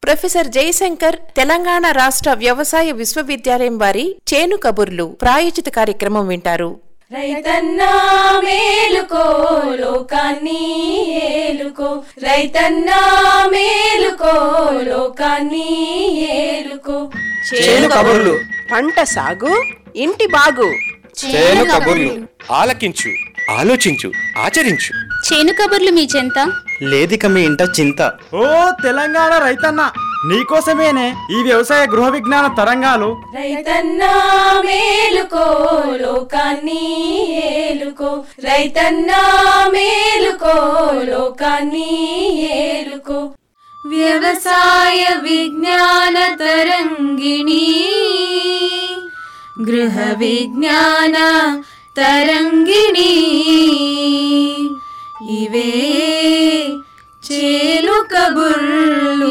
professor Jayashankar Telangana రాష్ట్ర వ్యవసాయ విశ్వవిద్యాలయం వారి చేను కబుర్లు ప్రాయోజిత కార్యక్రమం వింటారు రైతన్నా మేలుకో లోకాన్ని ఏలుకో రైతన్నా మేలుకో లోకాన్ని ఏలుకో చేను కబుర్లు పంట సాగు ఇంటి బాగు చేను కబుర్లు ఆలకించు ఆలోచించు ఆచరించు చేను కబుర్లు మీ చెంత లేదిక మీ ఇంట చింత ఓ తెలంగాణ రైతన్న నీకోసమేనే ఈ వ్యవసాయ గృహ విజ్ఞాన తరంగాలు రైతన్నా మేలుకో లోకాన్ని ఏలుకో రైతన్నా మేలుకో లోకాన్ని ఏలుకో వ్యవసాయ విజ్ఞాన తరంగిణి గృహ విజ్ఞాన తరంగిణి ఇవే చేలు కబుర్లు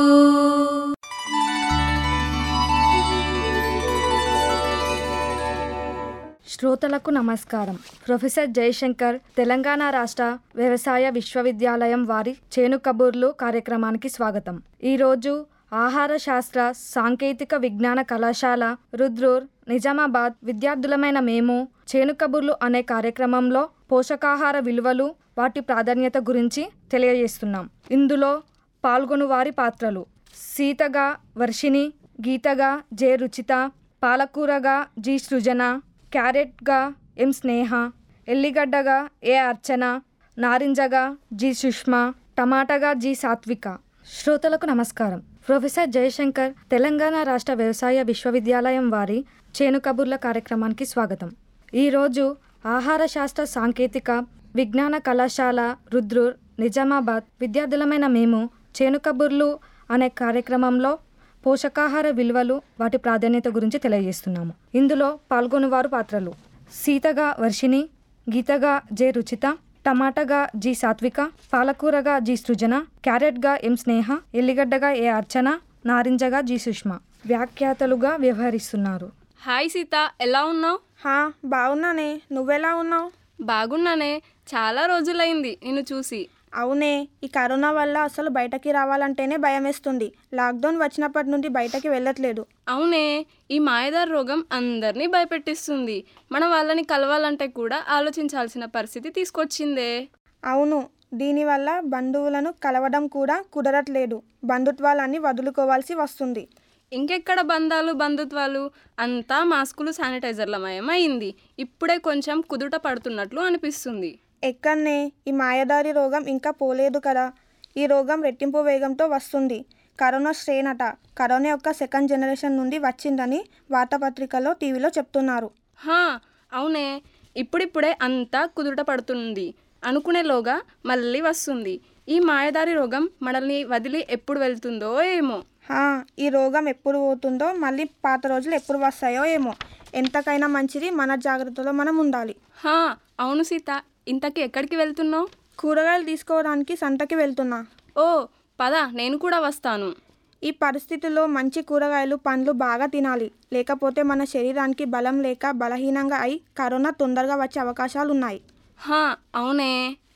శ్రోతలకు నమస్కారం ప్రొఫెసర్ జయశంకర్ తెలంగాణ రాష్ట్ర వ్యవసాయ విశ్వవిద్యాలయం వారి చేను కబుర్లు కార్యక్రమానికి స్వాగతం ఈరోజు ఆహార శాస్త్ర సాంకేతిక విజ్ఞాన కళాశాల రుద్రూర్ నిజామాబాద్ విద్యార్థులమైన మేము చేను కబుర్లు అనే కార్యక్రమంలో పోషకాహార విలువలు వాటి ప్రాధాన్యత గురించి తెలియజేస్తున్నాం ఇందులో పాల్గొను వారి పాత్రలు సీతగా వర్షిణి గీతగా జే రుచిత పాలకూరగా జి సృజన క్యారెట్గా ఎం స్నేహ ఎల్లిగడ్డగా ఏ అర్చన నారింజగా జి సుష్మ టమాటాగా జి సాత్విక శ్రోతలకు నమస్కారం ప్రొఫెసర్ జయశంకర్ తెలంగాణ రాష్ట్ర వ్యవసాయ విశ్వవిద్యాలయం వారి చేను కబుర్ల కార్యక్రమానికి స్వాగతం ఈరోజు ఆహార శాస్త్ర సాంకేతిక విజ్ఞాన కళాశాల రుద్రూర్ నిజామాబాద్ విద్యార్థులమైన మేము చేను కబుర్లు అనే కార్యక్రమంలో పోషకాహార విలువలు వాటి ప్రాధాన్యత గురించి తెలియజేస్తున్నాము ఇందులో పాల్గొనేవారు పాత్రలు సీతగా వర్షిణి గీతగా జె రుచిత టమాటాగా జి సాత్విక పాలకూరగా జి సృజన క్యారెట్గా ఎం స్నేహ ఎల్లిగడ్డగా ఏ అర్చన నారింజగా జి సుష్మ వ్యాఖ్యాతలుగా వ్యవహరిస్తున్నారు హాయ్ సీత ఎలా ఉన్నావు హా బాగున్నానే నువ్వెలా ఉన్నావు బాగున్నానే చాలా రోజులైంది నిన్ను చూసి అవునే ఈ కరోనా వల్ల అసలు బయటకి రావాలంటేనే భయం వేస్తుంది లాక్డౌన్ వచ్చినప్పటి నుండి బయటకి వెళ్ళట్లేదు అవునే ఈ మాయదార్ రోగం అందరినీ భయపెట్టిస్తుంది మన వాళ్ళని కలవాలంటే కూడా ఆలోచించాల్సిన పరిస్థితి తీసుకొచ్చిందే అవును దీనివల్ల బంధువులను కలవడం కూడా కుదరట్లేదు బంధుత్వాలన్నీ వదులుకోవాల్సి వస్తుంది ఇంకెక్కడ బంధాలు బంధుత్వాలు అంతా మాస్కులు శానిటైజర్లమయం అయింది ఇప్పుడే కొంచెం కుదుట పడుతున్నట్లు అనిపిస్తుంది ఎక్కడనే ఈ మాయదారి రోగం ఇంకా పోలేదు కదా ఈ రోగం రెట్టింపు వేగంతో వస్తుంది కరోనా స్ట్రెయిన్ అట కరోనా యొక్క సెకండ్ జనరేషన్ నుండి వచ్చిందని వార్తాపత్రికలో టీవీలో చెప్తున్నారు హా అవునే ఇప్పుడిప్పుడే అంతా కుదుట పడుతుంది అనుకునేలోగా మళ్ళీ వస్తుంది ఈ మాయదారి రోగం మనల్ని వదిలి ఎప్పుడు వెళ్తుందో ఏమో హా, ఈ రోగం ఎప్పుడు పోతుందో మళ్ళీ పాత రోజులు ఎప్పుడు వస్తాయో ఏమో ఎంతకైనా మంచిది మన జాగ్రత్తలో మనం ఉండాలి హా అవును సీత ఇంతకీ ఎక్కడికి వెళ్తున్నావు కూరగాయలు తీసుకోవడానికి సంతకి వెళ్తున్నా ఓ పద నేను కూడా వస్తాను ఈ పరిస్థితుల్లో మంచి కూరగాయలు పండ్లు బాగా తినాలి లేకపోతే మన శరీరానికి బలం లేక బలహీనంగా అయి కరోనా తొందరగా వచ్చే అవకాశాలు ఉన్నాయి హా అవునే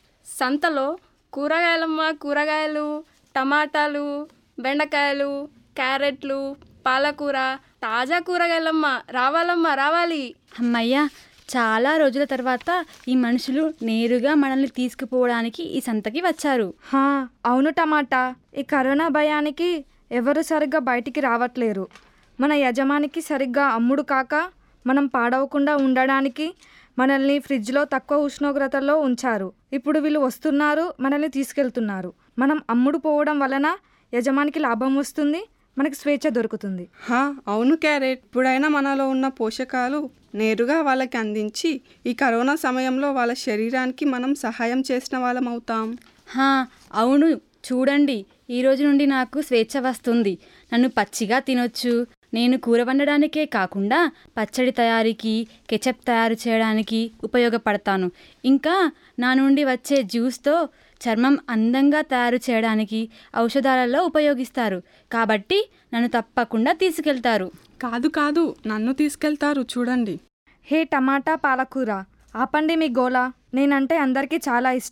సంతలో కూరగాయలమ్మ కూరగాయలు టమాటాలు బెండకాయలు క్యారెట్లు పాలకూర తాజా కూరగాయలమ్మ రావాలమ్మా రావాలి అమ్మయ్యా చాలా రోజుల తర్వాత ఈ మనుషులు నేరుగా మనల్ని తీసుకుపోవడానికి ఈ సంతకి వచ్చారు హా అవును టమాటా ఈ కరోనా భయానికి ఎవరు సరిగ్గా బయటికి రావట్లేరు మన యజమానికి సరిగ్గా అమ్ముడు కాక మనం పాడవకుండా ఉండడానికి మనల్ని ఫ్రిడ్జ్లో తక్కువ ఉష్ణోగ్రతలో ఉంచారు ఇప్పుడు వీళ్ళు వస్తున్నారు మనల్ని తీసుకెళ్తున్నారు మనం అమ్ముడు పోవడం వలన యజమానికి లాభం వస్తుంది మనకి స్వేచ్ఛ దొరుకుతుంది హా అవును క్యారెట్ ఇప్పుడైనా మనలో ఉన్న పోషకాలు నేరుగా వాళ్ళకి అందించి ఈ కరోనా సమయంలో వాళ్ళ శరీరానికి మనం సహాయం చేసిన వాళ్ళం అవుతాం హా అవును చూడండి ఈ రోజు నుండి నాకు స్వేచ్ఛ వస్తుంది నన్ను పచ్చిగా తినొచ్చు నేను కూర వండడానికే కాకుండా పచ్చడి తయారీకి కెచప్ తయారు చేయడానికి ఉపయోగపడతాను ఇంకా నా నుండి వచ్చే జ్యూస్తో చర్మం అందంగా తయారు చేయడానికి ఔషధాలలో ఉపయోగిస్తారు కాబట్టి నన్ను తప్పకుండా తీసుకెళ్తారు కాదు కాదు నన్ను తీసుకెళ్తారు చూడండి హే టమాటా పాలకూర ఆపండి మీ గోల నేనంటే అందరికీ చాలా ఇష్టం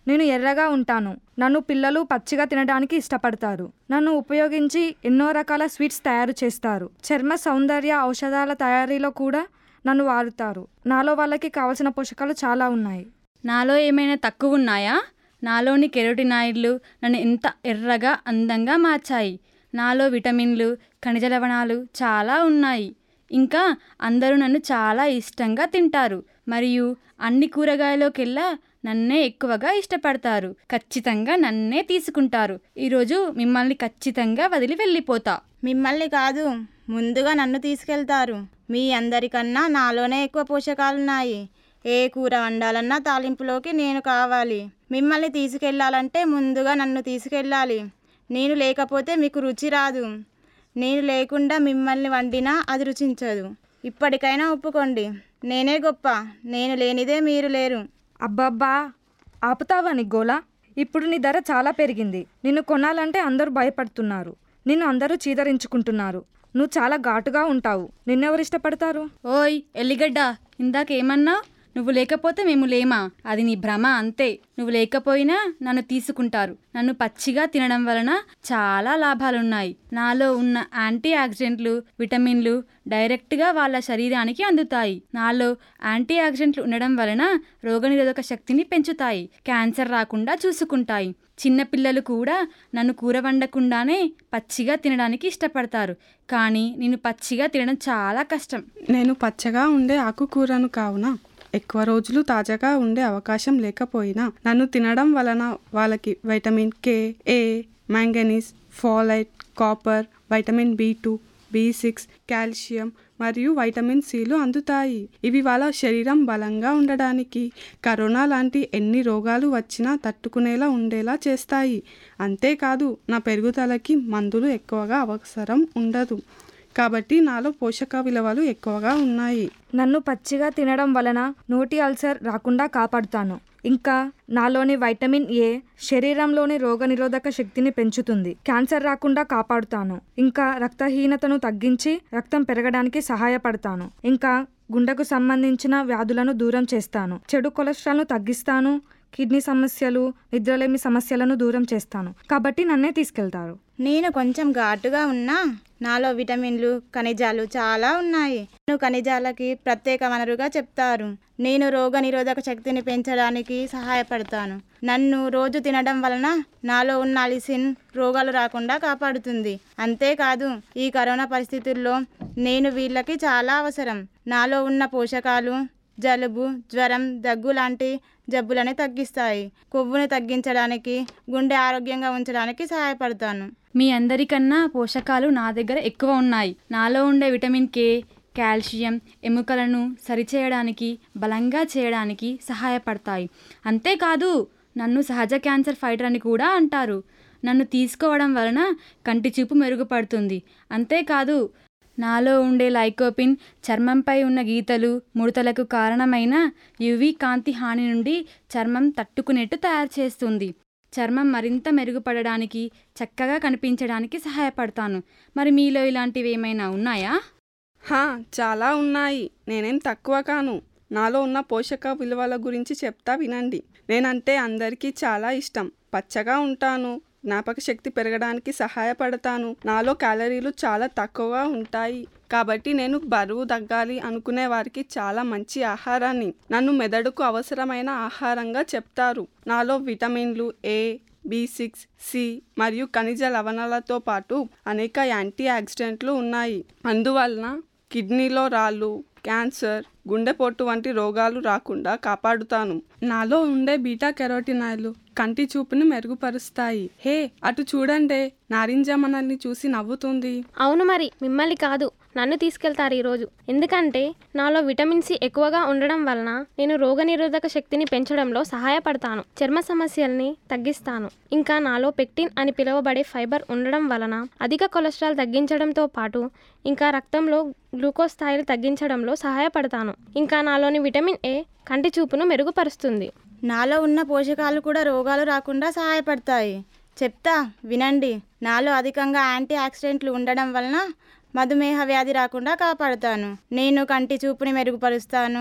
నేను ఎర్రగా ఉంటాను నన్ను పిల్లలు పచ్చిగా తినడానికి ఇష్టపడతారు నన్ను ఉపయోగించి ఎన్నో రకాల స్వీట్స్ తయారు చేస్తారు చర్మ సౌందర్య ఔషధాల తయారీలో కూడా నన్ను వాడుతారు నాలో వాళ్ళకి కావలసిన పోషకాలు చాలా ఉన్నాయి నాలో ఏమైనా తక్కువ ఉన్నాయా నాలోని కెరోటినాయిడ్లు నన్ను ఎంత ఎర్రగా అందంగా మార్చాయి నాలో విటమిన్లు ఖనిజ లవణాలు చాలా ఉన్నాయి ఇంకా అందరూ నన్ను చాలా ఇష్టంగా తింటారు మరియు అన్ని కూరగాయలోకెల్లా నన్నే ఎక్కువగా ఇష్టపడతారు ఖచ్చితంగా నన్నే తీసుకుంటారు ఈరోజు మిమ్మల్ని ఖచ్చితంగా వదిలి వెళ్ళిపోతా మిమ్మల్ని కాదు ముందుగా నన్ను తీసుకెళ్తారు మీ అందరికన్నా నాలోనే ఎక్కువ పోషకాలున్నాయి ఏ కూర వండాలన్నా తాలింపులోకి నేను కావాలి మిమ్మల్ని తీసుకెళ్ళాలంటే ముందుగా నన్ను తీసుకెళ్ళాలి నేను లేకపోతే మీకు రుచి రాదు నేను లేకుండా మిమ్మల్ని వండినా అది రుచించదు ఇప్పటికైనా ఒప్పుకోండి నేనే గొప్ప నేను లేనిదే మీరు లేరు అబ్బబ్బా ఆపుతావా నీ గోలా ఇప్పుడు నీ ధర చాలా పెరిగింది నిన్ను కొనాలంటే అందరూ భయపడుతున్నారు నిన్ను అందరూ చీదరించుకుంటున్నారు నువ్వు చాలా ఘాటుగా ఉంటావు నిన్నెవరు ఇష్టపడతారు ఓయ్ ఎల్లిగడ్డ ఇందాకేమన్నా నువ్వు లేకపోతే మేము లేమా అది నీ భ్రమ అంతే నువ్వు లేకపోయినా నన్ను తీసుకుంటారు నన్ను పచ్చిగా తినడం వలన చాలా లాభాలున్నాయి నాలో ఉన్న యాంటీ ఆక్సిడెంట్లు విటమిన్లు డైరెక్ట్గా వాళ్ళ శరీరానికి అందుతాయి నాలో యాంటీ ఆక్సిడెంట్లు ఉండడం వలన రోగనిరోధక శక్తిని పెంచుతాయి క్యాన్సర్ రాకుండా చూసుకుంటాయి చిన్నపిల్లలు కూడా నన్ను కూర వండకుండానే పచ్చిగా తినడానికి ఇష్టపడతారు కానీ నేను పచ్చిగా తినడం చాలా కష్టం నేను పచ్చగా ఉండే ఆకుకూరను కావున ఎక్కువ రోజులు తాజాగా ఉండే అవకాశం లేకపోయినా నన్ను తినడం వలన వాళ్ళకి vitamin K A manganese folate copper vitamin B two B six calcium మరియు వైటమిన్ సిలు అందుతాయి ఇవి వాళ్ళ శరీరం బలంగా ఉండడానికి కరోనా లాంటి ఎన్ని రోగాలు వచ్చినా తట్టుకునేలా ఉండేలా చేస్తాయి అంతేకాదు నా పెరుగుదలకి మందులు ఎక్కువగా అవసరం ఉండదు కాబట్టి నాలో పోషక విలువలు ఎక్కువగా ఉన్నాయి నన్ను పచ్చిగా తినడం వలన నోటి అల్సర్ రాకుండా కాపాడుతాను ఇంకా నాలోని వైటమిన్ ఏ శరీరంలోని రోగనిరోధక శక్తిని పెంచుతుంది క్యాన్సర్ రాకుండా కాపాడుతాను ఇంకా రక్తహీనతను తగ్గించి రక్తం పెరగడానికి సహాయపడతాను ఇంకా గుండెకు సంబంధించిన వ్యాధులను దూరం చేస్తాను చెడు కొలెస్ట్రాల్ను తగ్గిస్తాను కిడ్నీ సమస్యలు నిద్రలేమి సమస్యలను దూరం చేస్తాను కాబట్టి నన్నే తీసుకెళ్తారు నేను కొంచెం ఘాటుగా ఉన్నా నాలో విటమిన్లు ఖనిజాలు చాలా ఉన్నాయి నేను ఖనిజాలకి ప్రత్యేక వనరుగా చెప్తారు నేను రోగ నిరోధక శక్తిని పెంచడానికి సహాయపడతాను నన్ను రోజు తినడం వలన నాలో ఉన్న అలిసిన్ రోగాలు రాకుండా కాపాడుతుంది అంతేకాదు ఈ కరోనా పరిస్థితుల్లో నేను వీళ్ళకి చాలా అవసరం నాలో ఉన్న పోషకాలు జలుబు జ్వరం దగ్గు లాంటి జబ్బులని తగ్గిస్తాయి కొవ్వును తగ్గించడానికి గుండె ఆరోగ్యంగా ఉంచడానికి సహాయపడతాను మీ అందరికన్నా పోషకాలు నా దగ్గర ఎక్కువ ఉన్నాయి నాలో ఉండే విటమిన్ కే కాల్షియం ఎముకలను సరిచేయడానికి బలంగా చేయడానికి సహాయపడతాయి అంతేకాదు నన్ను సహజ క్యాన్సర్ ఫైటర్ అని కూడా అంటారు నన్ను తీసుకోవడం వలన కంటి చూపు మెరుగుపడుతుంది అంతేకాదు నాలో ఉండే లైకోపిన్ చర్మంపై ఉన్న గీతలు ముడతలకు కారణమైన యువి కాంతి హాని నుండి చర్మం తట్టుకునేట్టు తయారు చేస్తుంది చర్మం మరింత మెరుగుపడడానికి చక్కగా కనిపించడానికి సహాయపడతాను మరి మీలో ఇలాంటివి ఏమైనా ఉన్నాయా హా చాలా ఉన్నాయి నేనేం తక్కువ కాను నాలో ఉన్న పోషక విలువల గురించి చెప్తా వినండి నేనంటే అందరికీ చాలా ఇష్టం పచ్చగా ఉంటాను జ్ఞాపక శక్తి పెరగడానికి సహాయపడతాను నాలో క్యాలరీలు చాలా తక్కువగా ఉంటాయి కాబట్టి నేను బరువు తగ్గాలి అనుకునే వారికి చాలా మంచి ఆహారాన్ని నన్ను మెదడుకు అవసరమైన ఆహారంగా చెప్తారు నాలో విటమిన్లు ఏ బి సిక్స్ సి మరియు ఖనిజ లవణాలతో పాటు అనేక యాంటీ ఆక్సిడెంట్లు ఉన్నాయి అందువలన కిడ్నీలో రాళ్ళు క్యాన్సర్ గుండెపోటు వంటి రోగాలు రాకుండా కాపాడుతాను నాలో ఉండే బీటా కెరోటినాయిలు కంటి చూపుని మెరుగుపరుస్తాయి హే అటు చూడండి నారింజ మనల్ని చూసి నవ్వుతుంది అవును మరి మిమ్మల్ని కాదు నన్ను తీసుకెళ్తారు ఈరోజు ఎందుకంటే నాలో విటమిన్ సి ఎక్కువగా ఉండడం వలన నేను రోగనిరోధక శక్తిని పెంచడంలో సహాయపడతాను చర్మ సమస్యల్ని తగ్గిస్తాను ఇంకా నాలో పెక్టిన్ అని పిలువబడే ఫైబర్ ఉండడం వలన అధిక కొలెస్ట్రాల్ తగ్గించడంతో పాటు ఇంకా రక్తంలో గ్లూకోజ్ స్థాయిలు తగ్గించడంలో సహాయపడతాను ఇంకా నాలోని విటమిన్ ఏ కంటి చూపును మెరుగుపరుస్తుంది నాలో ఉన్న పోషకాలు కూడా రోగాలు రాకుండా సహాయపడతాయి చెప్తా వినండి నాలో అధికంగా యాంటీ ఆక్సిడెంట్లు ఉండడం వలన మధుమేహ వ్యాధి రాకుండా కాపాడుతాను నేను కంటి చూపుని మెరుగుపరుస్తాను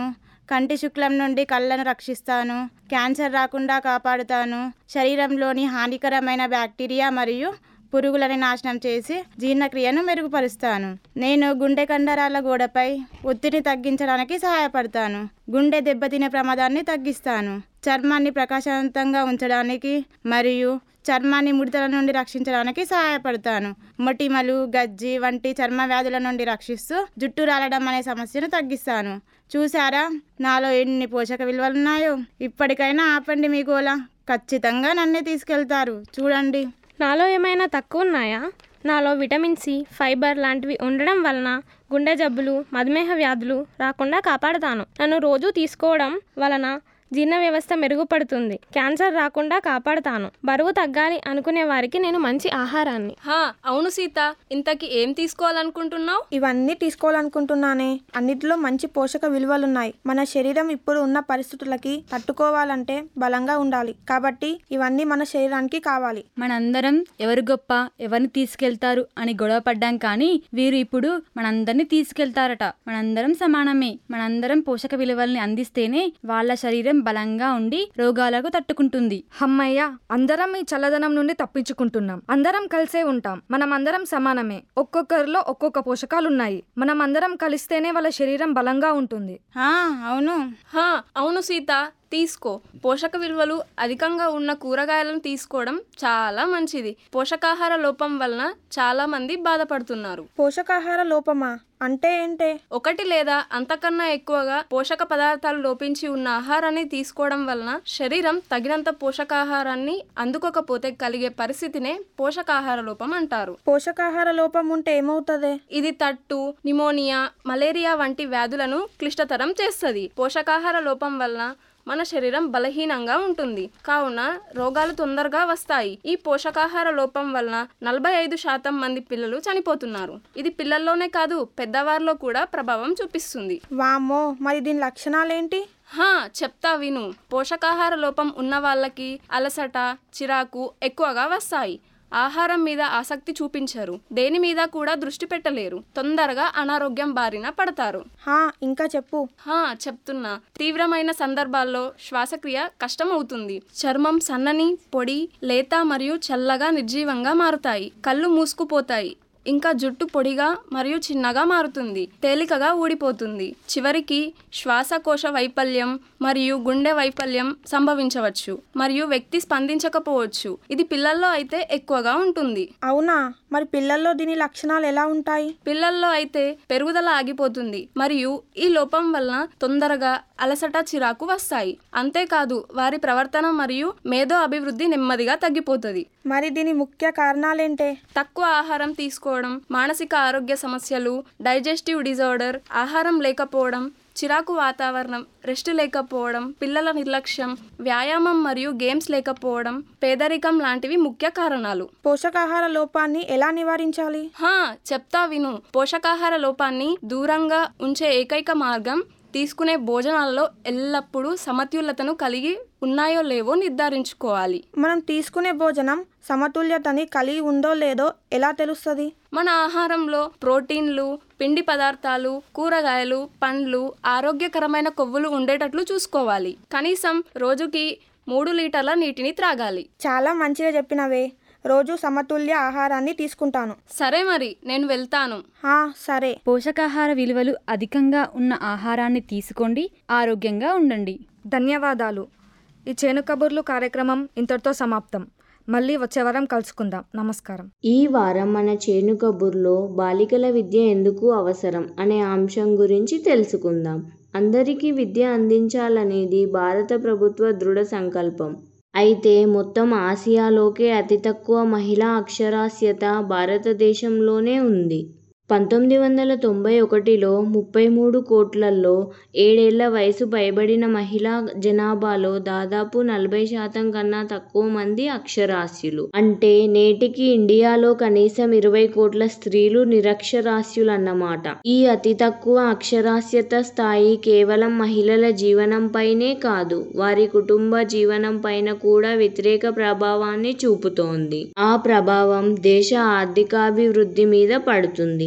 కంటి శుక్లం నుండి కళ్ళను రక్షిస్తాను క్యాన్సర్ రాకుండా కాపాడుతాను శరీరంలోని హానికరమైన బ్యాక్టీరియా మరియు పురుగులని నాశనం చేసి జీర్ణక్రియను మెరుగుపరుస్తాను నేను గుండె కండరాల గోడపై ఒత్తిడిని తగ్గించడానికి సహాయపడతాను గుండె దెబ్బతినే ప్రమాదాన్ని తగ్గిస్తాను చర్మాన్ని ప్రకాశవంతంగా ఉంచడానికి మరియు చర్మాన్ని ముడతల నుండి రక్షించడానికి సహాయపడతాను మొటిమలు గజ్జి వంటి చర్మ వ్యాధుల నుండి రక్షిస్తూ జుట్టు రాలడం అనే సమస్యను తగ్గిస్తాను చూసారా నాలో ఎన్ని పోషక విలువలున్నాయో ఇప్పటికైనా ఆపండి మీ గోల ఖచ్చితంగా నన్నే తీసుకెళ్తారు చూడండి నాలో ఏమైనా తక్కువ ఉన్నాయా నాలో విటమిన్ సి ఫైబర్ లాంటివి ఉండడం వలన గుండె జబ్బులు మధుమేహ వ్యాధులు రాకుండా కాపాడుతాను నన్ను రోజు తీసుకోవడం వలన జీర్ణ వ్యవస్థ మెరుగుపడుతుంది క్యాన్సర్ రాకుండా కాపాడుతాను బరువు తగ్గాలి అనుకునే వారికి నేను మంచి ఆహారాన్ని హా అవును సీత ఇంతకి ఏం తీసుకోవాలనుకుంటున్నావు ఇవన్నీ తీసుకోవాలనుకుంటున్నానే అన్నిటిలో మంచి పోషక విలువలున్నాయి మన శరీరం ఇప్పుడు ఉన్న పరిస్థితులకి తట్టుకోవాలంటే బలంగా ఉండాలి కాబట్టి ఇవన్నీ మన శరీరానికి కావాలి మనందరం ఎవరు గొప్ప ఎవరిని తీసుకెళ్తారు అని గొడవ పడ్డాం కానీ వీరు ఇప్పుడు మనందరినీ తీసుకెళ్తారట మనందరం సమానమే మనందరం పోషక విలువల్ని అందిస్తేనే వాళ్ళ శరీరం బలంగా ఉండి రోగాలకు తట్టుకుంటుంది హమ్మయ్య అందరం ఈ చల్లదనం నుండి తప్పించుకుంటున్నాం అందరం కలిసే ఉంటాం మనం అందరం సమానమే ఒక్కొక్కరిలో ఒక్కొక్క పోషకాలు ఉన్నాయి మనం అందరం కలిస్తేనే వాళ్ళ శరీరం బలంగా ఉంటుంది అవును హా అవును సీత తీసుకో పోషక విలువలు అధికంగా ఉన్న కూరగాయలను తీసుకోవడం చాలా మంచిది పోషకాహార లోపం వలన చాలా మంది బాధపడుతున్నారు పోషకాహార లోపమా అంటే ఏంటే ఒకటి లేదా అంతకన్నా ఎక్కువగా పోషక పదార్థాలు లోపించి ఉన్న ఆహారాన్ని తీసుకోవడం వలన శరీరం తగినంత పోషకాహారాన్ని అందుకోకపోతే కలిగే పరిస్థితినే పోషకాహార లోపం అంటారు పోషకాహార లోపం ఉంటే ఏమవుతుంది ఇది తట్టు నిమోనియా మలేరియా వంటి వ్యాధులను క్లిష్టతరం చేస్తుంది పోషకాహార లోపం వలన మన శరీరం బలహీనంగా ఉంటుంది కావున రోగాలు తొందరగా వస్తాయి ఈ పోషకాహార లోపం వలన నలభై ఐదు శాతం మంది పిల్లలు చనిపోతున్నారు ఇది పిల్లల్లోనే కాదు పెద్దవారిలో కూడా ప్రభావం చూపిస్తుంది వామ్మో మరి దీని లక్షణాలేంటి హా చెప్తా విను పోషకాహార లోపం ఉన్న వాళ్ళకి అలసట చిరాకు ఎక్కువగా వస్తాయి ఆహారం మీద ఆసక్తి చూపించరు దేని మీద కూడా దృష్టి పెట్టలేరు తొందరగా అనారోగ్యం బారిన పడతారు హా ఇంకా చెప్పు హా చెప్తున్నా తీవ్రమైన సందర్భాల్లో శ్వాసక్రియ కష్టమవుతుంది చర్మం సన్నని పొడి లేత మరియు చల్లగా నిర్జీవంగా మారుతాయి కళ్ళు మూసుకుపోతాయి ఇంకా జుట్టు పొడిగా మరియు చిన్నగా మారుతుంది తేలికగా ఊడిపోతుంది చివరికి శ్వాసకోశ వైఫల్యం మరియు గుండె వైఫల్యం సంభవించవచ్చు మరియు వ్యక్తి స్పందించకపోవచ్చు ఇది పిల్లల్లో అయితే ఎక్కువగా ఉంటుంది అవునా మరి పిల్లల్లో దీని లక్షణాలు ఎలా ఉంటాయి పిల్లల్లో అయితే పెరుగుదల ఆగిపోతుంది మరియు ఈ లోపం వలన తొందరగా అలసట చిరాకు వస్తాయి అంతేకాదు వారి ప్రవర్తన మరియు మేధో అభివృద్ధి నెమ్మదిగా తగ్గిపోతుంది మరి దీని ముఖ్య కారణాలేంటే తక్కువ ఆహారం తీసుకోవడం మానసిక ఆరోగ్య సమస్యలు డైజెస్టివ్ డిజార్డర్ ఆహారం లేకపోవడం చిరాకు వాతావరణం రెస్ట్ లేకపోవడం పిల్లల నిర్లక్ష్యం వ్యాయామం మరియు గేమ్స్ లేకపోవడం పేదరికం లాంటివి ముఖ్య కారణాలు పోషకాహార లోపాన్ని ఎలా నివారించాలి హా చెప్తా విను పోషకాహార లోపాన్ని దూరంగా ఉంచే ఏకైక మార్గం తీసుకునే భోజనాల్లో ఎల్లప్పుడూ సమతుల్యతను కలిగి ఉన్నాయో లేవో నిర్ధారించుకోవాలి మనం తీసుకునే భోజనం సమతుల్యతని కలిగి ఉందో లేదో ఎలా తెలుస్తుంది మన ఆహారంలో ప్రోటీన్లు పిండి పదార్థాలు కూరగాయలు పండ్లు ఆరోగ్యకరమైన కొవ్వులు ఉండేటట్లు చూసుకోవాలి కనీసం రోజుకి మూడు లీటర్ల నీటిని త్రాగాలి చాలా మంచిగా చెప్పినవే రోజు సమతుల్య ఆహారాన్ని తీసుకుంటాను సరే మరి నేను వెళ్తాను హా సరే పోషకాహార విలువలు అధికంగా ఉన్న ఆహారాన్ని తీసుకోండి ఆరోగ్యంగా ఉండండి ధన్యవాదాలు ఈ చేను కబుర్లు కార్యక్రమం ఇంతటితో సమాప్తం మళ్ళీ వచ్చే వారం కలుసుకుందాం నమస్కారం ఈ వారం మన చేను కబుర్లో బాలికల విద్య ఎందుకు అవసరం అనే అంశం గురించి తెలుసుకుందాం అందరికీ విద్య అందించాలనేది భారత ప్రభుత్వ దృఢ సంకల్పం అయితే మొత్తం ఆసియాలోకే అతి తక్కువ మహిళా అక్షరాస్యత భారతదేశంలోనే ఉంది పంతొమ్మిది వందల తొంభై ఒకటిలో ముప్పై మూడు కోట్లల్లో ఏడేళ్ల వయసు పైబడిన మహిళా జనాభాలో దాదాపు నలభై శాతం కన్నా తక్కువ మంది అక్షరాస్యులు అంటే నేటికి ఇండియాలో కనీసం ఇరవై కోట్ల స్త్రీలు నిరక్షరాస్యులన్నమాట ఈ అతి తక్కువ అక్షరాస్యత స్థాయి కేవలం మహిళల జీవనంపైనే కాదు వారి కుటుంబ జీవనం పైన కూడా వ్యతిరేక ప్రభావాన్ని చూపుతోంది ఆ ప్రభావం దేశ ఆర్థికాభివృద్ధి మీద పడుతుంది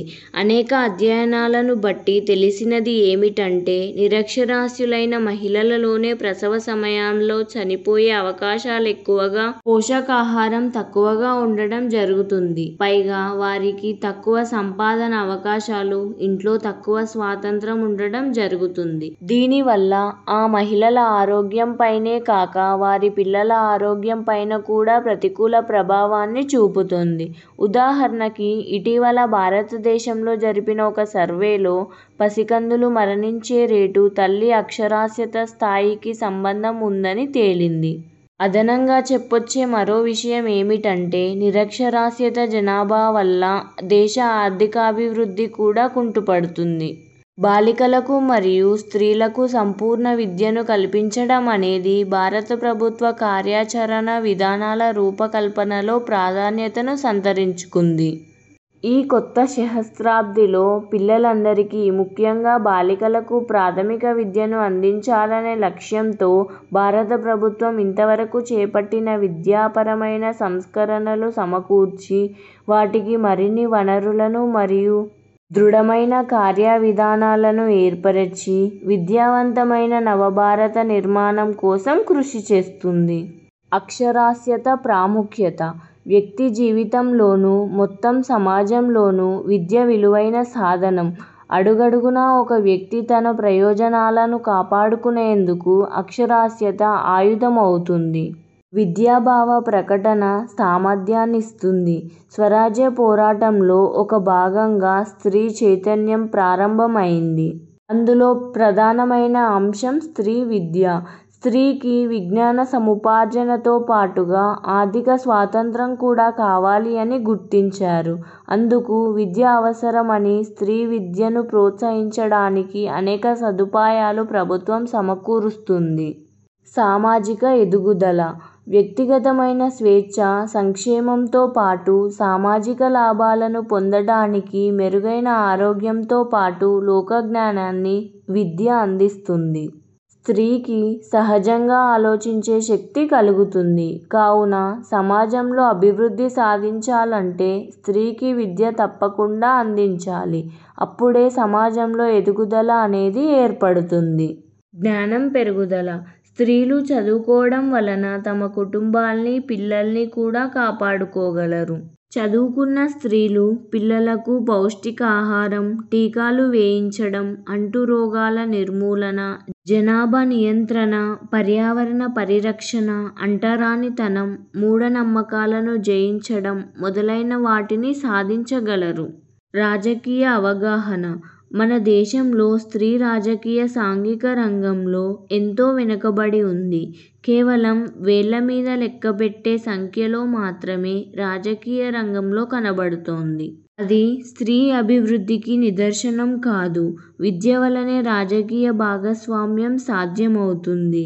అనేక అధ్యయనాలను బట్టి తెలిసినది ఏమిటంటే నిరక్షరాస్యులైన మహిళలలోనే ప్రసవ సమయంలో చనిపోయే అవకాశాలు ఎక్కువగా పోషకాహారం తక్కువగా ఉండడం జరుగుతుంది పైగా వారికి తక్కువ సంపాదన అవకాశాలు ఇంట్లో తక్కువ స్వాతంత్రం ఉండడం జరుగుతుంది దీనివల్ల ఆ మహిళల ఆరోగ్యం పైనే కాక వారి పిల్లల ఆరోగ్యం పైన కూడా ప్రతికూల ప్రభావాన్ని చూపుతుంది ఉదాహరణకి ఇటీవల భారతదేశంలో జరిపిన ఒక సర్వేలో పసికందులు మరణించే రేటు తల్లి అక్షరాస్యత స్థాయికి సంబంధం ఉందని తేలింది అదనంగా చెప్పొచ్చే మరో విషయం ఏమిటంటే నిరక్షరాస్యత జనాభా వల్ల దేశ ఆర్థికాభివృద్ధి కూడా కుంటుపడుతుంది బాలికలకు మరియు స్త్రీలకు సంపూర్ణ విద్యను కల్పించడం అనేది భారత ప్రభుత్వ కార్యాచరణ విధానాల రూపకల్పనలో ప్రాధాన్యతను సంతరించుకుంది ఈ కొత్త సహస్రాబ్దిలో పిల్లలందరికీ ముఖ్యంగా బాలికలకు ప్రాథమిక విద్యను అందించాలనే లక్ష్యంతో భారత ప్రభుత్వం ఇంతవరకు చేపట్టిన విద్యాపరమైన సంస్కరణలు సమకూర్చి వాటికి మరిన్ని వనరులను మరియు దృఢమైన కార్యవిధానాలను ఏర్పరచి విద్యావంతమైన నవభారత నిర్మాణం కోసం కృషి చేస్తుంది అక్షరాస్యత ప్రాముఖ్యత వ్యక్తి జీవితంలోనూ మొత్తం సమాజంలోనూ విద్య విలువైన సాధనం అడుగడుగునా ఒక వ్యక్తి తన ప్రయోజనాలను కాపాడుకునేందుకు అక్షరాస్యత ఆయుధం అవుతుంది విద్యాభావ ప్రకటన సామర్థ్యాన్నిస్తుంది స్వరాజ్య పోరాటంలో ఒక భాగంగా స్త్రీ చైతన్యం ప్రారంభమైంది అందులో ప్రధానమైన అంశం స్త్రీ విద్య స్త్రీకి విజ్ఞాన సముపార్జనతో పాటుగా ఆర్థిక స్వాతంత్రం కూడా కావాలి అని గుర్తించారు అందుకు విద్య అవసరమని స్త్రీ విద్యను ప్రోత్సహించడానికి అనేక సదుపాయాలు ప్రభుత్వం సమకూరుస్తుంది సామాజిక ఎదుగుదల వ్యక్తిగతమైన స్వేచ్ఛ సంక్షేమంతో పాటు సామాజిక లాభాలను పొందడానికి మెరుగైన ఆరోగ్యంతో పాటు లోకజ్ఞానాన్ని విద్య అందిస్తుంది స్త్రీకి సహజంగా ఆలోచించే శక్తి కలుగుతుంది కావున సమాజంలో అభివృద్ధి సాధించాలంటే స్త్రీకి విద్య తప్పకుండా అందించాలి అప్పుడే సమాజంలో ఎదుగుదల అనేది ఏర్పడుతుంది జ్ఞానం పెరుగుదల స్త్రీలు చదువుకోవడం వలన తమ కుటుంబాల్ని పిల్లల్ని కూడా కాపాడుకోగలరు చదువుకున్న స్త్రీలు పిల్లలకు పౌష్టికాహారం టీకాలు వేయించడం అంటురోగాల నిర్మూలన జనాభా నియంత్రణ పర్యావరణ పరిరక్షణ అంటరానితనం మూఢనమ్మకాలను జయించడం మొదలైన వాటిని సాధించగలరు రాజకీయ అవగాహన మన దేశంలో స్త్రీ రాజకీయ సాంఘిక రంగంలో ఎంతో వెనుకబడి ఉంది కేవలం వేళ్ల మీద లెక్కపెట్టే సంఖ్యలో మాత్రమే రాజకీయ రంగంలో కనబడుతోంది అది స్త్రీ అభివృద్ధికి నిదర్శనం కాదు విద్య వలనే రాజకీయ భాగస్వామ్యం సాధ్యమవుతుంది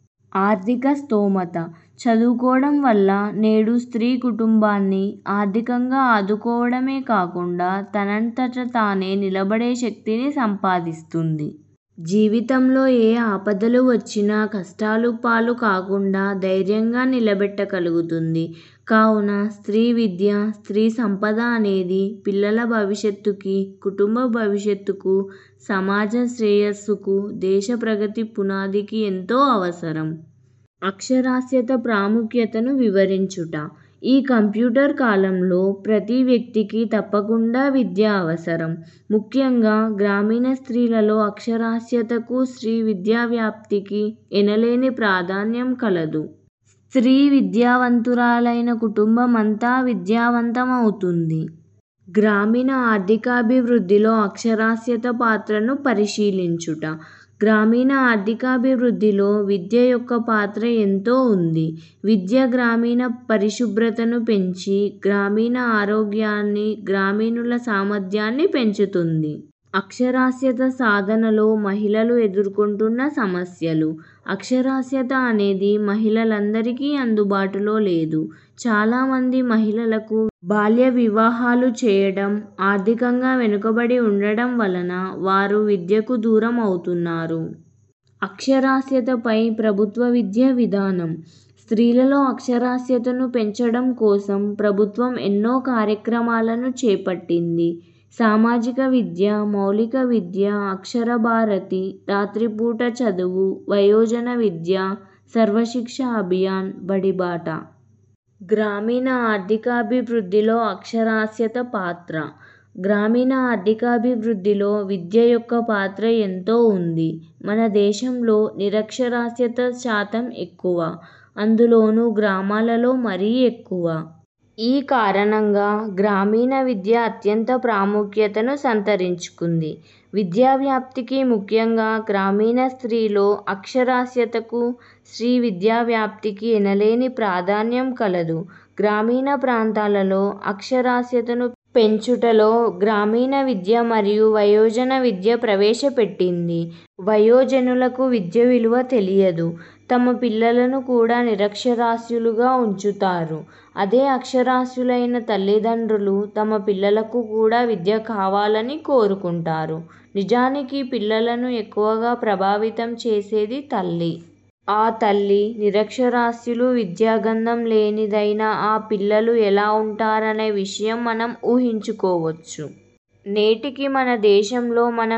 ఆర్థిక స్తోమత చదువుకోవడం వల్ల నేడు స్త్రీ కుటుంబాన్ని ఆర్థికంగా ఆదుకోవడమే కాకుండా తనంతట తానే నిలబడే శక్తిని సంపాదిస్తుంది జీవితంలో ఏ ఆపదలు వచ్చినా కష్టాలు పాలు కాకుండా ధైర్యంగా నిలబెట్టగలుగుతుంది కావున స్త్రీ విద్య స్త్రీ సంపద అనేది పిల్లల భవిష్యత్తుకి కుటుంబ భవిష్యత్తుకు సమాజ శ్రేయస్సుకు దేశ ప్రగతి పునాదికి ఎంతో అవసరం అక్షరాస్యత ప్రాముఖ్యతను వివరించుట ఈ కంప్యూటర్ కాలంలో ప్రతి వ్యక్తికి తప్పకుండా విద్య అవసరం ముఖ్యంగా గ్రామీణ స్త్రీలలో అక్షరాస్యతకు స్త్రీ విద్యా వ్యాప్తికి ఎనలేని ప్రాధాన్యం కలదు స్త్రీ విద్యావంతురాలైన కుటుంబం అంతా విద్యావంతమవుతుంది గ్రామీణ ఆర్థికాభివృద్ధిలో అక్షరాస్యత పాత్రను పరిశీలించుట గ్రామీణ ఆర్థికాభివృద్ధిలో విద్య యొక్క పాత్ర ఎంతో ఉంది విద్య గ్రామీణ పరిశుభ్రతను పెంచి గ్రామీణ ఆరోగ్యాన్ని గ్రామీణుల సామర్థ్యాన్ని పెంచుతుంది అక్షరాస్యత సాధనలో మహిళలు ఎదుర్కొంటున్న సమస్యలు అక్షరాస్యత అనేది మహిళలందరికీ అందుబాటులో లేదు చాలామంది మహిళలకు బాల్య వివాహాలు చేయడం ఆర్థికంగా వెనుకబడి ఉండడం వలన వారు విద్యకు దూరం అవుతున్నారు అక్షరాస్యతపై ప్రభుత్వ విద్యా విధానం స్త్రీలలో అక్షరాస్యతను పెంచడం కోసం ప్రభుత్వం ఎన్నో కార్యక్రమాలను చేపట్టింది సామాజిక విద్య మౌలిక విద్య అక్షర భారతి రాత్రిపూట చదువు వయోజన విద్య సర్వశిక్ష అభియాన్ బడిబాట గ్రామీణ ఆర్థికాభివృద్ధిలో అక్షరాస్యత పాత్ర గ్రామీణ ఆర్థికాభివృద్ధిలో విద్య యొక్క పాత్ర ఎంతో ఉంది మన దేశంలో నిరక్షరాస్యత శాతం ఎక్కువ అందులోనూ గ్రామాలలో మరీ ఎక్కువ ఈ కారణంగా గ్రామీణ విద్య అత్యంత ప్రాముఖ్యతను సంతరించుకుంది విద్యా వ్యాప్తికి ముఖ్యంగా గ్రామీణ స్త్రీలో అక్షరాస్యతకు స్త్రీ విద్యా వ్యాప్తికి ఎనలేని ప్రాధాన్యం కలదు గ్రామీణ ప్రాంతాలలో అక్షరాస్యతను పెంచుటలో గ్రామీణ విద్య మరియు వయోజన విద్య ప్రవేశపెట్టింది వయోజనులకు విద్య విలువ తెలియదు తమ పిల్లలను కూడా నిరక్షరాస్యులుగా ఉంచుతారు అదే అక్షరాస్యులైన తల్లిదండ్రులు తమ పిల్లలకు కూడా విద్య కావాలని కోరుకుంటారు నిజానికి పిల్లలను ఎక్కువగా ప్రభావితం చేసేది తల్లి ఆ తల్లి నిరక్షరాస్యులు విద్యాగంధం లేనిదైన ఆ పిల్లలు ఎలా ఉంటారనే విషయం మనం ఊహించుకోవచ్చు నేటికి మన దేశంలో మనం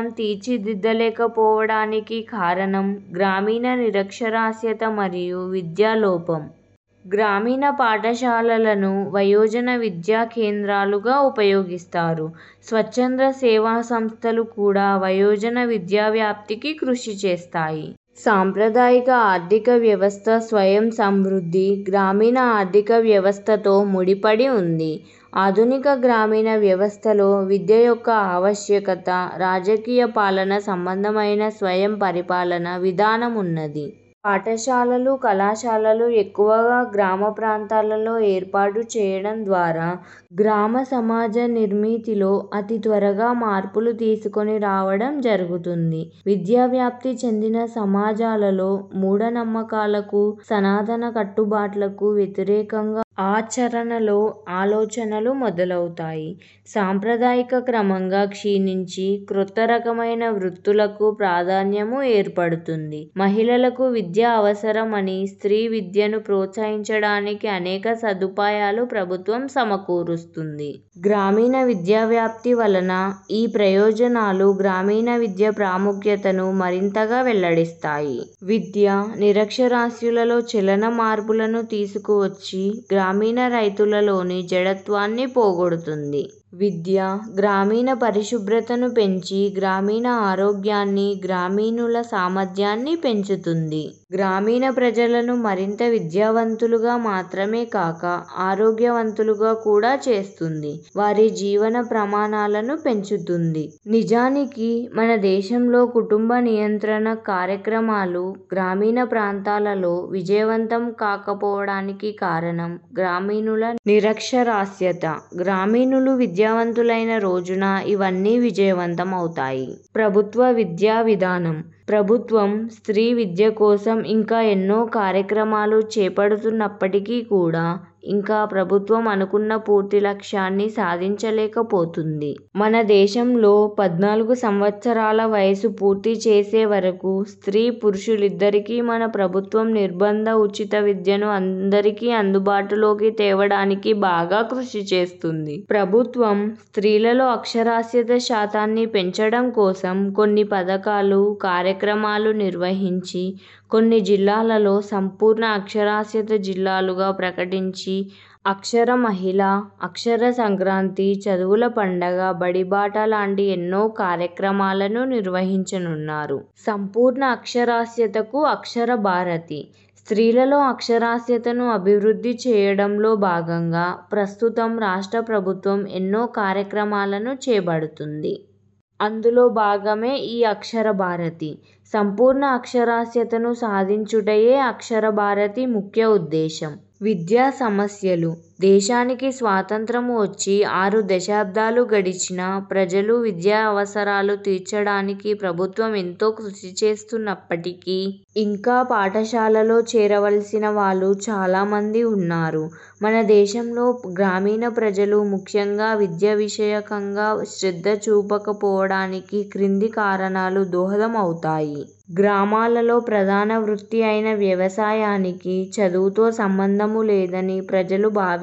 తీర్చిదిద్దలేకపోవడానికి కారణం గ్రామీణ నిరక్షరాస్యత మరియు విద్యాలోపం గ్రామీణ పాఠశాలలను వయోజన విద్యా కేంద్రాలుగా ఉపయోగిస్తారు స్వచ్ఛంద సేవా సంస్థలు కూడా వయోజన విద్యా వ్యాప్తికి కృషి చేస్తాయి సాంప్రదాయిక ఆర్థిక వ్యవస్థ స్వయం సమృద్ధి గ్రామీణ ఆర్థిక వ్యవస్థతో ముడిపడి ఉంది ఆధునిక గ్రామీణ వ్యవస్థలో విద్య యొక్క ఆవశ్యకత రాజకీయ పాలన సంబంధమైన స్వయం పరిపాలన విధానం ఉన్నది పాఠశాలలు కళాశాలలు ఎక్కువగా గ్రామ ప్రాంతాలలో ఏర్పాటు చేయడం ద్వారా గ్రామ సమాజ నిర్మితిలో అతి త్వరగా మార్పులు తీసుకొని రావడం జరుగుతుంది విద్యా వ్యాప్తి చెందిన సమాజాలలో మూఢనమ్మకాలకు సనాతన కట్టుబాట్లకు వ్యతిరేకంగా ఆచరణలో ఆలోచనలు మొదలవుతాయి సాంప్రదాయిక క్రమంగా క్షీణించి క్రొత్త రకమైన వృత్తులకు ప్రాధాన్యము ఏర్పడుతుంది మహిళలకు విద్య అవసరమని స్త్రీ విద్యను ప్రోత్సహించడానికి అనేక సదుపాయాలు ప్రభుత్వం సమకూరుస్తుంది గ్రామీణ విద్యా వ్యాప్తి వలన ఈ ప్రయోజనాలు గ్రామీణ విద్య ప్రాముఖ్యతను మరింతగా వెల్లడిస్తాయి విద్య నిరక్షరాస్యులలో చలన మార్పులను తీసుకువచ్చి గ్రామీణ రైతులలోని జడత్వాన్ని పోగొడుతుంది విద్య గ్రామీణ పరిశుభ్రతను పెంచి గ్రామీణ ఆరోగ్యాన్ని గ్రామీణుల సామర్థ్యాన్ని పెంచుతుంది గ్రామీణ ప్రజలను మరింత విద్యావంతులుగా మాత్రమే కాక ఆరోగ్యవంతులుగా కూడా చేస్తుంది వారి జీవన ప్రమాణాలను పెంచుతుంది నిజానికి మన దేశంలో కుటుంబ నియంత్రణ కార్యక్రమాలు గ్రామీణ ప్రాంతాలలో విజయవంతం కాకపోవడానికి కారణం గ్రామీణుల నిరక్షరాస్యత గ్రామీణులు విద్యావంతులైన రోజున ఇవన్నీ విజయవంతం అవుతాయి ప్రభుత్వ విద్యా విధానం ప్రభుత్వం స్త్రీ విద్య కోసం ఇంకా ఎన్నో కార్యక్రమాలు చేపడుతున్నప్పటికీ కూడా ఇంకా ప్రభుత్వం అనుకున్న పూర్తి లక్ష్యాన్ని సాధించలేకపోతుంది మన దేశంలో పద్నాలుగు సంవత్సరాల వయసు పూర్తి చేసే వరకు స్త్రీ పురుషులిద్దరికీ మన ప్రభుత్వం నిర్బంధ ఉచిత విద్యను అందరికీ అందుబాటులోకి తేవడానికి బాగా కృషి చేస్తుంది ప్రభుత్వం స్త్రీలలో అక్షరాస్యత శాతాన్ని పెంచడం కోసం కొన్ని పథకాలు కార్యక్రమాలు నిర్వహించి కొన్ని జిల్లాలలో సంపూర్ణ అక్షరాస్యత జిల్లాలుగా ప్రకటించి అక్షర మహిళ అక్షర సంక్రాంతి చదువుల పండగ బడిబాట లాంటి ఎన్నో కార్యక్రమాలను నిర్వహించనున్నారు సంపూర్ణ అక్షరాస్యతకు అక్షర భారతి స్త్రీలలో అక్షరాస్యతను అభివృద్ధి చేయడంలో భాగంగా ప్రస్తుతం రాష్ట్ర ప్రభుత్వం ఎన్నో కార్యక్రమాలను చేపడుతుంది అందులో భాగమే ఈ అక్షర భారతి సంపూర్ణ అక్షరాస్యతను సాధించుటయే అక్షర భారతి ముఖ్య ఉద్దేశం విద్యా సమస్యలు దేశానికి స్వాతంత్రము వచ్చి ఆరు దశాబ్దాలు గడిచినా ప్రజలు విద్యా అవసరాలు తీర్చడానికి ప్రభుత్వం ఎంతో కృషి చేస్తున్నప్పటికీ ఇంకా పాఠశాలలో చేరవలసిన వాళ్ళు చాలామంది ఉన్నారు మన దేశంలో గ్రామీణ ప్రజలు ముఖ్యంగా విద్య విషయకంగా శ్రద్ధ చూపకపోవడానికి క్రింది కారణాలు దోహదం అవుతాయి గ్రామాలలో ప్రధాన వృత్తి అయిన వ్యవసాయానికి చదువుతో సంబంధము లేదని ప్రజలు భావి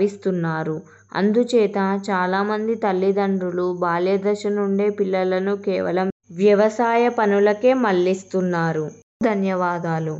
భావిస్తున్నారు అందుచేత చాలామంది తల్లిదండ్రులు బాల్యదశ నుండే పిల్లలను కేవలం వ్యవసాయ పనులకే మళ్లిస్తున్నారు ధన్యవాదాలు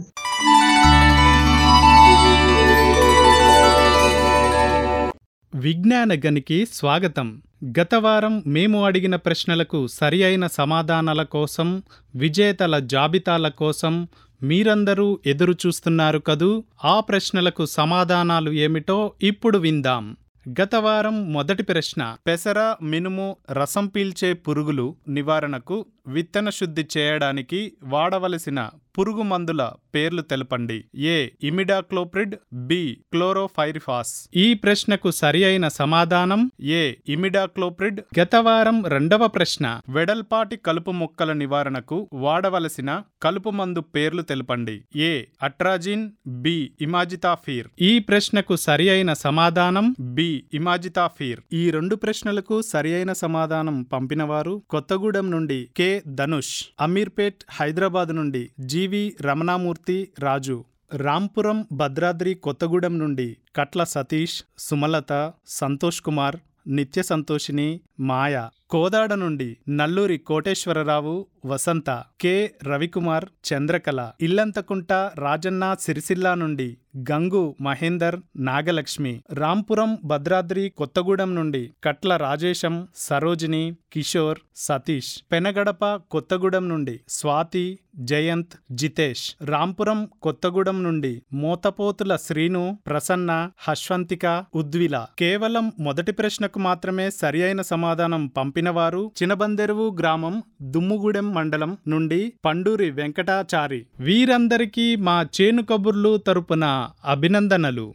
విజ్ఞాన గనికి స్వాగతం గత వారం మేము అడిగిన ప్రశ్నలకు సరి అయిన సమాధానాల కోసం విజేతల జాబితాల కోసం మీరందరూ ఎదురు చూస్తున్నారు కదూ ఆ ప్రశ్నలకు సమాధానాలు ఏమిటో ఇప్పుడు విందాం గత వారం మొదటి ప్రశ్న పెసర మినుము రసం పీల్చే పురుగులు నివారణకు విత్తన శుద్ధి చేయడానికి వాడవలసిన పురుగు మందుల పేర్లు తెలపండి ఏ ఇమిడాక్లోప్రిడ్ బి క్లోరోఫైరిఫాస్ ఈ ప్రశ్నకు సరి అయిన సమాధానం ఏ ఇమిడాక్లోప్రిడ్ గత వారం రెండవ ప్రశ్న వెడల్పాటి కలుపు మొక్కల నివారణకు వాడవలసిన కలుపు మందు పేర్లు తెలపండి ఏ అట్రాజిన్ బి ఇమాజితాఫీర్ ఈ ప్రశ్నకు సరి అయిన సమాధానం బి ఇమాజితాఫీర్ ఈ రెండు ప్రశ్నలకు సరి అయిన సమాధానం పంపినవారు కొత్తగూడెం నుండి కె ధనుష్ అమీర్పేట్ హైదరాబాద్ నుండి జీవి రమణామూర్తి రాజు రాంపురం భద్రాద్రి కొత్తగూడెం నుండి కట్ల సతీష్ సుమలత సంతోష్ కుమార్ నిత్య సంతోషిని మాయ కోదాడ నుండి నల్లూరి కోటేశ్వరరావు వసంత కె రవికుమార్ చంద్రకళ ఇల్లంతకుంట రాజన్న సిరిసిల్ల నుండి గంగు మహేందర్ నాగలక్ష్మి రాంపురం భద్రాద్రి కొత్తగూడెం నుండి కట్ల రాజేశం సరోజిని కిషోర్ సతీష్ పెనగడప కొత్తగూడెం నుండి స్వాతి జయంత్ జితేష్ రాంపురం కొత్తగూడెం నుండి మోతపోతుల శ్రీను ప్రసన్న హశ్వంతిక ఉద్విల కేవలం మొదటి ప్రశ్నకు మాత్రమే సరి అయిన సమాధానం పంపినవారు చినబందెరువు గ్రామం దుమ్ముగూడెం మండలం నుండి పండూరి వెంకటాచారి వీరందరికీ మా చేను కబుర్లు తరపున అభినందనలు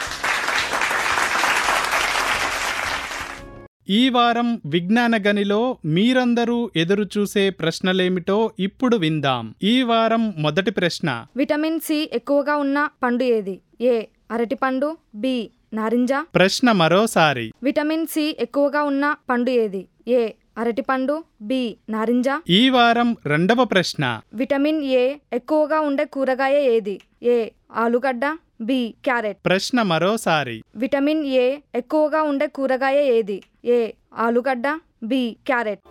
ఈ వారం విజ్ఞాన గనిలో మీరందరూ ఎదురు చూసే ప్రశ్నలేమిటో ఇప్పుడు విందాం ఈ వారం మొదటి ప్రశ్న విటమిన్ సి ఎక్కువగా ఉన్న పండు ఏది ఏ అరటిపండు బి నారింజ ప్రశ్న మరోసారి విటమిన్ సి ఎక్కువగా ఉన్న పండు ఏది ఏ అరటిపండు బి నారింజ ఈ వారం రెండవ ప్రశ్న విటమిన్ ఏ ఎక్కువగా ఉండే కూరగాయ ఏది ఏ ఆలుగడ్డ బి క్యారెట్ ప్రశ్న మరోసారి విటమిన్ ఏ ఎక్కువగా ఉండే కూరగాయ ఏది ఏ ఆలుగడ్డ బి క్యారెట్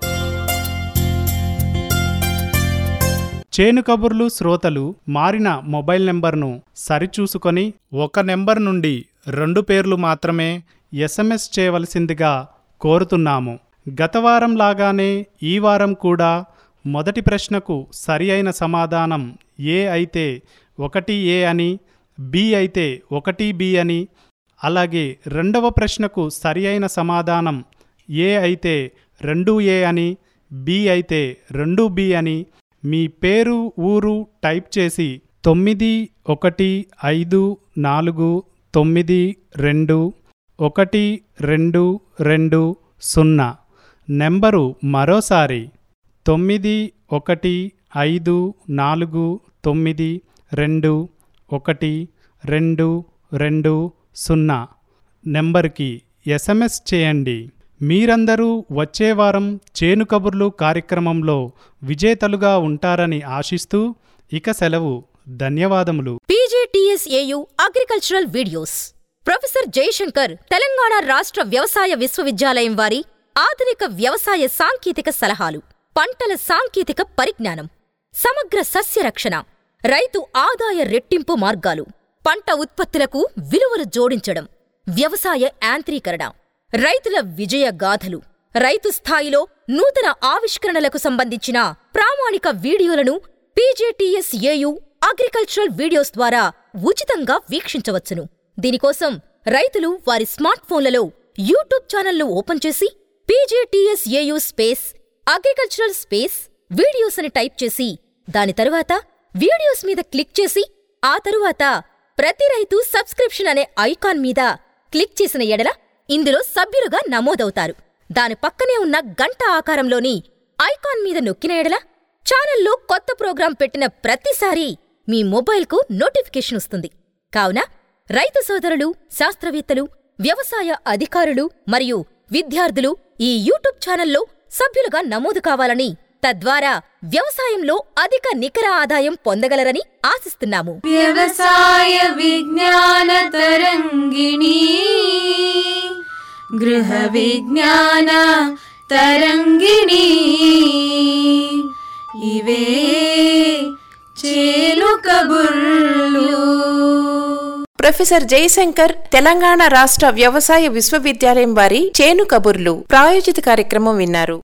చేను కబుర్లు శ్రోతలు మారిన మొబైల్ నెంబర్ను సరిచూసుకొని ఒక నెంబర్ నుండి రెండు పేర్లు మాత్రమే ఎస్ఎంఎస్ చేయవలసిందిగా కోరుతున్నాము గత వారం లాగానే ఈ వారం కూడా మొదటి ప్రశ్నకు సరి అయిన సమాధానం ఏ అయితే ఒకటి ఏ అని బి అయితే ఒకటి బి అని అలాగే రెండవ ప్రశ్నకు సరి అయిన సమాధానం ఏ అయితే రెండు ఏ అని బి అయితే రెండు బి అని మీ పేరు ఊరు టైప్ చేసి తొమ్మిది ఒకటి ఐదు నాలుగు తొమ్మిది రెండు ఒకటి రెండు రెండు సున్నా నెంబరు మరోసారి తొమ్మిది ఒకటి ఐదు నాలుగు తొమ్మిది రెండు ఒకటి రెండు రెండు సున్నా నెంబర్కి ఎస్ఎంఎస్ చేయండి మీరందరూ వచ్చే వారం చేను కబుర్లు కార్యక్రమంలో విజేతలుగా ఉంటారని ఆశిస్తూ ఇక సెలవు ధన్యవాదములు P G T S A U agricultural videos professor Jayashankar Telangana రాష్ట్ర వ్యవసాయ విశ్వవిద్యాలయం వారి ఆధునిక వ్యవసాయ సాంకేతిక సలహాలు పంటల సాంకేతిక పరిజ్ఞానం సమగ్ర సస్య రక్షణ రైతు ఆదాయ రెట్టింపు మార్గాలు పంట ఉత్పత్తులకు విలువలు జోడించడం వ్యవసాయ యాంత్రీకరణ రైతుల విజయ గాథలు రైతు స్థాయిలో నూతన ఆవిష్కరణలకు సంబంధించిన ప్రామాణిక వీడియోలను పీజేటీఎస్ఏయు అగ్రికల్చరల్ వీడియోస్ ద్వారా ఉచితంగా వీక్షించవచ్చును దీనికోసం రైతులు వారి స్మార్ట్ ఫోన్లలో యూట్యూబ్ ఛానల్ను ఓపెన్ చేసి P J T S A U space agricultural space videos అని టైప్ చేసి దాని తరువాత వీడియోస్ మీద క్లిక్ చేసి ఆ తరువాత ప్రతి రైతు సబ్స్క్రిప్షన్ అనే ఐకాన్ మీద క్లిక్ చేసిన ఎడల ఇందులో సభ్యులుగా నమోదవుతారు దాని పక్కనే ఉన్న గంట ఆకారంలోని ఐకాన్ మీద నొక్కిన ఎడల ఛానల్లో కొత్త ప్రోగ్రాం పెట్టిన ప్రతిసారీ మీ మొబైల్కు నోటిఫికేషన్ వస్తుంది కావున రైతు సోదరులు శాస్త్రవేత్తలు వ్యవసాయ అధికారులు మరియు విద్యార్థులు ఈ యూట్యూబ్ ఛానల్లో సభ్యులుగా నమోదు కావాలని తద్వారా వ్యవసాయంలో అధిక నికర ఆదాయం పొందగలరని ఆశిస్తున్నాము వ్యవసాయ విజ్ఞాన తరంగిణి గృహ విజ్ఞాన తరంగిణి ఇవే చేలు కబుర్లు ప్రొఫెసర్ జయశంకర్ తెలంగాణ రాష్ట్ర వ్యవసాయ విశ్వవిద్యాలయం వారి చేను కబుర్లు ప్రాయోజిత కార్యక్రమం విన్నారు